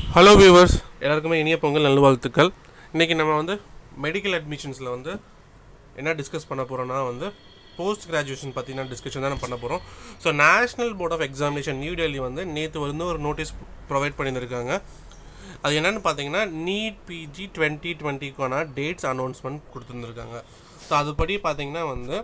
hello viewers எல்லாருக்குமே இனிய பொங்கல் நல்வாழ்த்துக்கள் இன்றைக்கி நம்ம வந்து மெடிக்கல் அட்மிஷன்ஸில் வந்து என்ன டிஸ்கஸ் பண்ண போகிறோன்னா வந்து போஸ்ட் கிராஜுவேஷன் பற்றின டிஸ்கஷன் தான் நம்ம பண்ண போகிறோம் so national board of examination new Delhi வந்து நேற்று வந்து ஒரு நோட்டீஸ் ப்ரொவைட் பண்ணியிருக்காங்க அது என்னென்னு பார்த்தீங்கன்னா நீட் பிஜி டுவெண்ட்டி டுவெண்ட்டிக்கான டேட்ஸ் அனௌன்ஸ்மெண்ட் கொடுத்துருந்துருக்காங்க ஸோ அதுபடி பார்த்தீங்கன்னா வந்து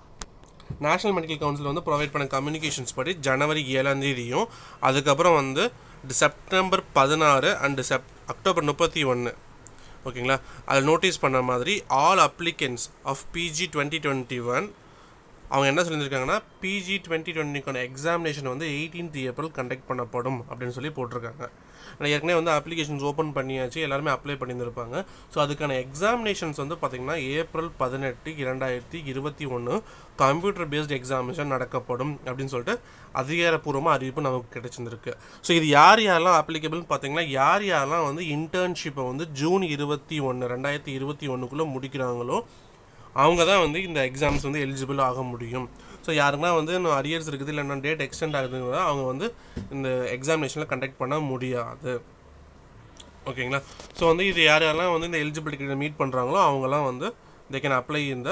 நேஷனல் மெடிக்கல் கவுன்சில் வந்து ப்ரொவைட் பண்ண கம்யூனிகேஷன்ஸ் படி ஜனவரி ஏழாம் தேதியும் அதுக்கப்புறம் வந்து செப்டம்பர் பதினாறு அண்டு செப் அக்டோபர் முப்பத்தி ஒன்று ஓகேங்களா அதில் நோட்டீஸ் பண்ண மாதிரி all applicants of PG twenty twenty one அவங்க என்ன சொல்லியிருக்காங்கன்னா பிஜி டுவெண்ட்டி டுவெண்ட்டிக்கான எக்ஸாமினேஷன் வந்து எயிட்டீன்த் ஏப்ரல் கண்டக்ட் பண்ணப்படும் அப்படின்னு சொல்லி போட்டிருக்காங்க ஆனால் ஏற்கனவே வந்து அப்ளிகேஷன்ஸ் ஓப்பன் பண்ணியாச்சு எல்லாருமே அப்ளை பண்ணியிருந்திருப்பாங்க ஸோ அதுக்கான எக்ஸாமினேஷன்ஸ் வந்து பார்த்திங்கன்னா ஏப்ரல் பதினெட்டு இரண்டாயிரத்தி இருபத்தி ஒன்று கம்ப்யூட்டர் பேஸ்ட் எக்ஸாமினேஷன் நடக்கப்படும் அப்படின்னு சொல்லிட்டு அதிகாரப்பூர்வமாக அறிவிப்பு நமக்கு கிடைச்சிருந்துருக்கு ஸோ இது யார் யாரெல்லாம் அப்ளிகபிள்னு பார்த்தீங்கன்னா யார் யாரெல்லாம் வந்து இன்டர்ன்ஷிப்பை வந்து ஜூன் இருபத்தி ஒன்று ரெண்டாயிரத்தி இருபத்தி ஒன்றுக்குள்ளே முடிக்கிறாங்களோ அவங்க தான் வந்து இந்த எக்ஸாம்ஸ் வந்து எலிஜிபிள் ஆக முடியும் ஸோ யாருக்குன்னா வந்து இன்னும் அரியர்ஸ் இருக்குது இல்லை இன்னும் டேட் எக்ஸ்டெண்ட் ஆகுதுன்னா அவங்க வந்து இந்த எக்ஸாமினேஷனில் கண்டக்ட் பண்ண முடியாது ஓகேங்களா ஸோ வந்து இது யார் யாரெல்லாம் வந்து இந்த எலிஜிபிலிட்டி மீட் பண்ணுறாங்களோ அவங்கெல்லாம் வந்து தே கேன் அப்ளை இந்த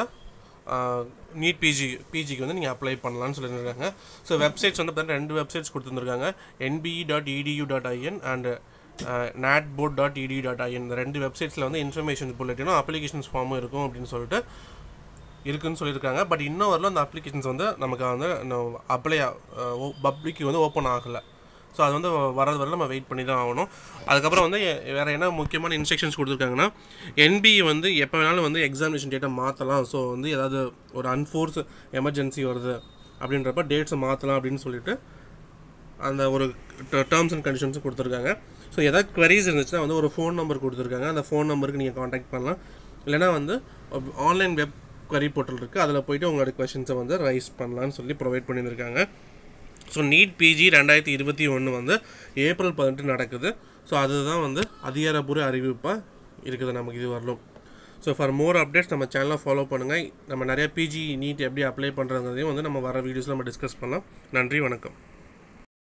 நீட் பிஜி பிஜிக்கு வந்து நீங்கள் அப்ளை பண்ணலாம்னு சொல்லியிருக்காங்க ஸோ வெப்சைட்ஸ் வந்து பார்த்தீங்கன்னா ரெண்டு வெப்சைட்ஸ் கொடுத்துருந்துருக்காங்க NBE dot EDU dot IN and natboard dot ED dot IN இந்த ரெண்டு வெப்சைட்ஸில் வந்து இன்ஃபர்மேஷன் புல்லட்டினும் அப்ளிகேஷன்ஸ் ஃபார்மும் இருக்கும் அப்படின்னு சொல்லிட்டு இருக்குன்னு சொல்லியிருக்காங்க பட் இன்னும் வரல அந்த அப்ளிகேஷன்ஸ் வந்து நமக்கு வந்து அப்ளை பப்ளிக்கு வந்து ஓப்பன் ஆகலை ஸோ அது வந்து வரது வரல நம்ம வெயிட் பண்ணி தான் ஆகணும் அதுக்கப்புறம் வந்து வேறு என்ன முக்கியமான இன்ஸ்ட்ரக்ஷன்ஸ் கொடுத்துருக்காங்கன்னா என்பிஇ வந்து எப்போ வேணாலும் வந்து எக்ஸாமினேஷன் டேட்டை மாற்றலாம் ஸோ வந்து ஏதாவது ஒரு அன்ஃபோர்ஸ் எமர்ஜென்சி வருது அப்படின்றப்ப டேட்ஸை மாற்றலாம் அப்படின்னு சொல்லிட்டு அந்த ஒரு டேர்ம்ஸ் அண்ட் கண்டிஷன்ஸும் கொடுத்துருக்காங்க ஸோ எதாவது queries இருந்துச்சுன்னா வந்து ஒரு ஃபோன் நம்பர் கொடுத்துருக்காங்க அந்த ஃபோன் நம்பருக்கு நீங்கள் காண்டாக்ட் பண்ணலாம் இல்லைனா வந்து ஆன்லைன் வெப் query போர்ட்டல் இருக்குது அதில் போயிட்டு உங்களோட கொஷின்ஸை வந்து ரைஸ் பண்ணலான்னு சொல்லி ப்ரொவைட் பண்ணியிருக்காங்க ஸோ நீட் பிஜி ரெண்டாயிரத்தி இருபத்தி ஒன்று வந்து ஏப்ரல் பதினெட்டு நடக்குது ஸோ அதுதான் வந்து அதிகாரப்பூர்வ அறிவிப்பாக இருக்குது நமக்கு இது வரலும் ஸோ ஃபார் மோர் அப்டேட்ஸ் நம்ம சேனலை ஃபாலோ பண்ணுங்கள் நம்ம நிறைய பிஜி நீட் எப்படி அப்ளை பண்ணுறதையும் வந்து நம்ம வர வீடியோஸில் நம்ம டிஸ்கஸ் பண்ணலாம் நன்றி வணக்கம்